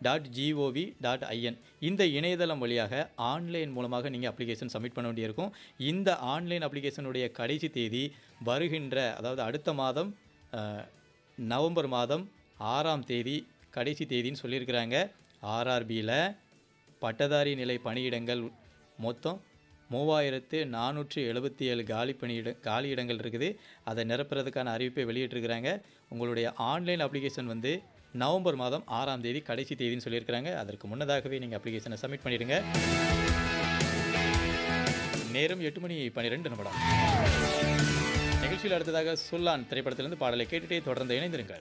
dot gov dot IN இந்த இணையதளம் வழியாக ஆன்லைன் மூலமாக நீங்கள் அப்ளிகேஷன் சப்மிட் பண்ண வேண்டியிருக்கும் இந்த ஆன்லைன் அப்ளிகேஷனுடைய கடைசி தேதி வருகின்ற அதாவது அடுத்த மாதம் அஹ், நவம்பர் மாதம் ஆறாம் தேதி கடைசி தேதின்னு சொல்லியிருக்கிறாங்க ஆர்ஆர்பியில் பட்டதாரி நிலை பணியிடங்கள் மொத்தம் மூவாயிரத்து நானூற்றி எழுபத்தி ஏழு காலி பணியிட காலி இடங்கள் இருக்குது அதை நிரப்புறதுக்கான அறிவிப்பை வெளியிட்டிருக்கிறாங்க உங்களுடைய ஆன்லைன் அப்ளிகேஷன் வந்து நவம்பர் மாதம் ஆறாம் தேதி கடைசி தேதின்னு சொல்லியிருக்கிறாங்க அதற்கு முன்னதாகவே நீங்கள் அப்ளிகேஷனை சப்மிட் பண்ணிடுங்க நேரம் எட்டு மணி பன்னிரெண்டு நிமிடம் நிகழ்ச்சியில் அடுத்ததாக சுல்லான் திரைப்படத்திலிருந்து பாடலை கேட்டுட்டே தொடர்ந்து இணைந்திருங்கள்